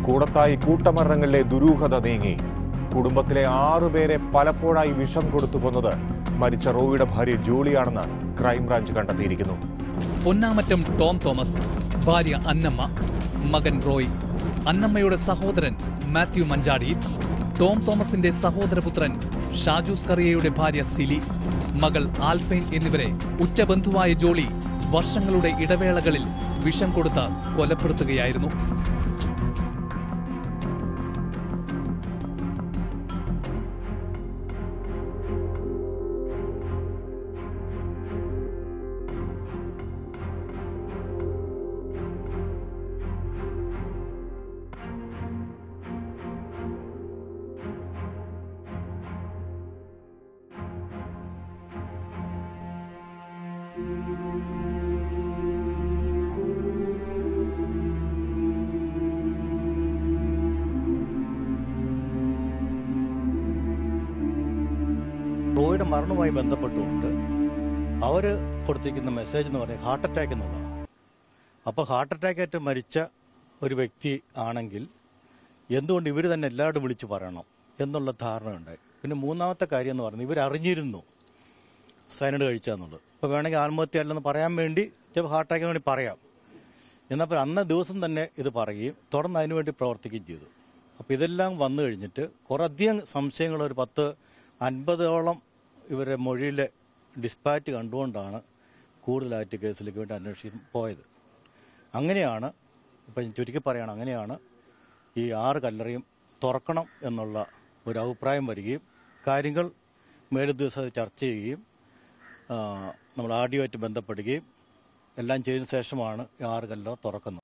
കൂടത്തായി കൂട്ടമരണങ്ങളിലെ ദുരൂഹത നീങ്ങി കുടുംബത്തിലെ ആറുപേരെ പലപ്പോഴായി വിഷം കൊടുത്തു കൊന്നത് മരിച്ച റോയിയുടെ ഭാര്യ ജോളിയാണെന്ന് ക്രൈംബ്രാഞ്ച് കണ്ടെത്തിയിരിക്കുന്നു പൊന്നാമറ്റം ടോം തോമസ് ഭാര്യ അന്നമ്മ മകൻ റോയ് അന്നമ്മയുടെ സഹോദരൻ മാത്യു മഞ്ചാടി ടോം തോമസിന്റെ സഹോദരപുത്രൻ ഷാജൂസ് കറിയയുടെ ഭാര്യ സിലി മകൾ ആൽഫൈൻ എന്നിവരെ ഉറ്റ ബന്ധുവായ ജോളി വർഷങ്ങളുടെ ഇടവേളകളിൽ വിഷം കൊടുത്ത് കൊലപ്പെടുത്തുകയായിരുന്നു റോയുടെ മരണവുമായി ബന്ധപ്പെട്ടുകൊണ്ട് അവർ കൊടുത്തിരിക്കുന്ന മെസ്സേജ് എന്ന് പറഞ്ഞാൽ ഹാർട്ട് അറ്റാക്ക് എന്നുള്ളതാണ് അപ്പോൾ ഹാർട്ട് അറ്റാക്ക് ആയിട്ട് മരിച്ച ഒരു വ്യക്തി ആണെങ്കിൽ എന്തുകൊണ്ട് ഇവർ തന്നെ എല്ലാവരും വിളിച്ചു പറയണം എന്നുള്ള ധാരണയുണ്ടായി പിന്നെ മൂന്നാമത്തെ കാര്യം എന്ന് പറയുന്നത് ഇവർ അറിഞ്ഞിരുന്നു സൈനഡ് കഴിച്ചാന്നുള്ളത് അപ്പോൾ വേണമെങ്കിൽ ആത്മഹത്യ അല്ലെന്ന് പറയാൻ വേണ്ടി ചിലപ്പോൾ ഹാർട്ട് അറ്റാക്കിന് വേണ്ടി പറയാം എന്നാൽ അന്ന ദിവസം തന്നെ ഇത് പറയുകയും തുടർന്ന് അതിനുവേണ്ടി പ്രവർത്തിക്കുകയും ചെയ്തു അപ്പോൾ ഇതെല്ലാം വന്നു കഴിഞ്ഞിട്ട് കുറേയധികം സംശയങ്ങൾ ഒരു പത്ത് അൻപതോളം ഇവരുടെ മൊഴിയിലെ ഡിസ്പാറ്റ് കണ്ടുകൊണ്ടാണ് കൂടുതലായിട്ട് കേസിലേക്ക് വേണ്ടി അന്വേഷിക്കാൻ പോയത് അങ്ങനെയാണ് ഇപ്പം ചുരുക്കി പറയുകയാണ് അങ്ങനെയാണ് ഈ ആറ് കല്ലറയും തുറക്കണം എന്നുള്ള ഒരു അഭിപ്രായം വരികയും കാര്യങ്ങൾ മേലുദ്യോഗസ്ഥർ ചർച്ച ചെയ്യുകയും ആ, നമ്മൾ ആഡിയോയായിട്ട് ബന്ധപ്പെടുകയും എല്ലാം ചെയ്തതിനു ശേഷമാണ് ഈ ആറ് കല്ലറ തുറക്കുന്നത്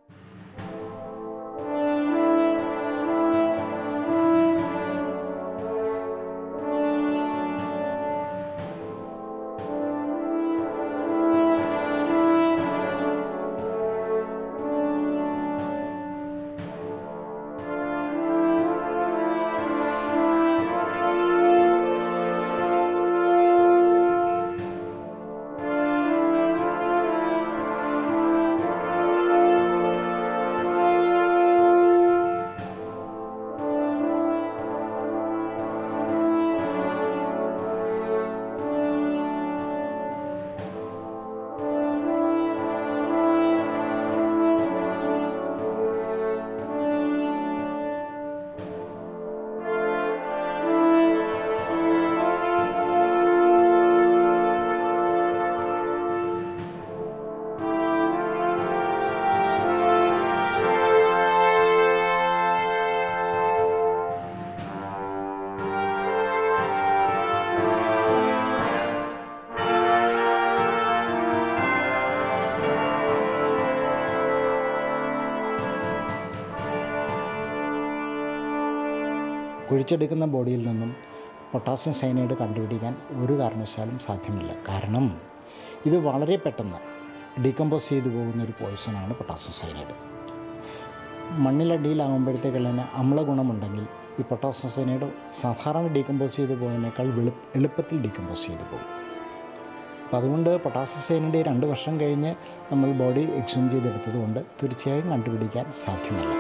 കുഴിച്ചെടുക്കുന്ന ബോഡിയിൽ നിന്നും പൊട്ടാസ്യം സൈനൈഡ് കണ്ടുപിടിക്കാൻ ഒരു കാരണവശാലും സാധ്യമല്ല കാരണം ഇത് വളരെ പെട്ടെന്ന് ഡീകമ്പോസ് ചെയ്തു പോകുന്ന ഒരു പോയിസണാണ് പൊട്ടാസ്യം സൈനൈഡ് മണ്ണിലടിയിലാകുമ്പോഴത്തേക്കുള്ളതിന് അമ്ലഗുണമുണ്ടെങ്കിൽ ഈ പൊട്ടാസ്യം സൈനൈഡ് സാധാരണ ഡീകമ്പോസ് ചെയ്തു പോകുന്നതിനേക്കാൾ വെളു എളുപ്പത്തിൽ ഡീകമ്പോസ് ചെയ്തു പോകും അപ്പം അതുകൊണ്ട് പൊട്ടാസ്യം സൈനൈഡ് രണ്ട് വർഷം കഴിഞ്ഞ് നമ്മൾ ബോഡി എക്സ്യൂം ചെയ്തെടുത്തത് കൊണ്ട് തീർച്ചയായും കണ്ടുപിടിക്കാൻ സാധ്യമല്ല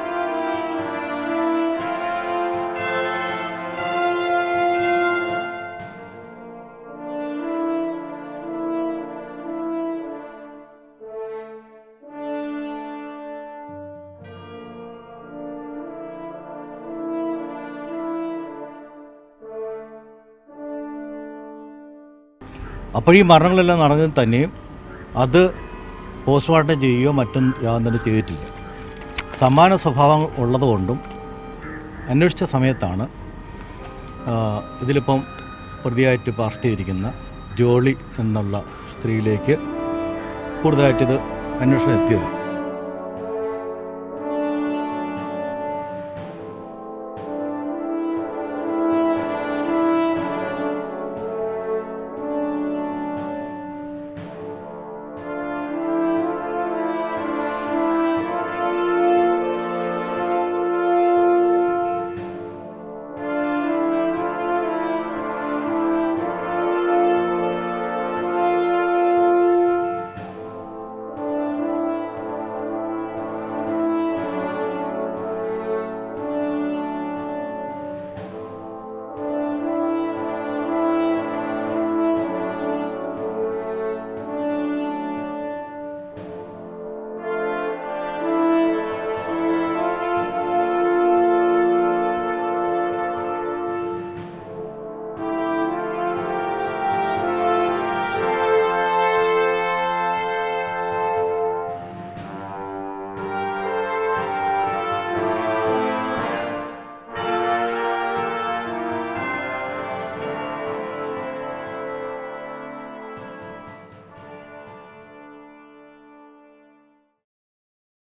അപ്പോൾ ഈ മരണങ്ങളെല്ലാം നടന്നത് തന്നെയും അത് പോസ്റ്റ്മോർട്ടം ചെയ്യുകയോ മറ്റും യാതൊന്നും തന്നെ ചെയ്തിട്ടില്ല സമാന സ്വഭാവം ഉള്ളതുകൊണ്ടും അന്വേഷിച്ച സമയത്താണ് ആ, ഇതിലിപ്പം പ്രതിയായിട്ട് ഇപ്പോൾ അറസ്റ്റ് ചെയ്തിരിക്കുന്ന ജോളി എന്നുള്ള സ്ത്രീയിലേക്ക് കൂടുതലായിട്ടിത് അന്വേഷണം എത്തിയത്